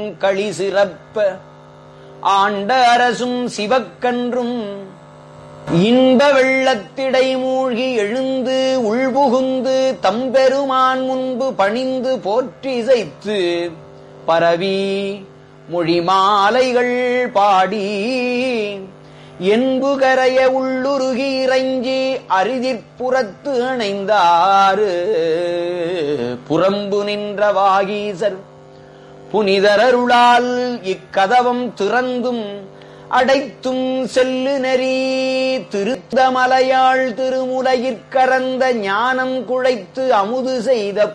களி சிறப்ப ஆண்ட அரசும் சிவக்கன்றும் இன்ப வெள்ளத்திடை மூழ்கி எழுந்து உள்புகுந்து தம்பெருமான் முன்பு பணிந்து போற்றி இசைத்து பரவி மொழி மாலைகள் பாடி என்பு கரைய உள்ளுருகி இறைஞ்சி அரிதிற்புறத்து அணைந்தாறு புறம்பு நின்ற வாகீசர் புனிதரருளால் இக்கதவம் திறந்தும் அடைத்தும் செல்லு நெறி திருத்தமலையாள் திருமுலையிற்கரந்த ஞானம் குழைத்து அமுது செய்த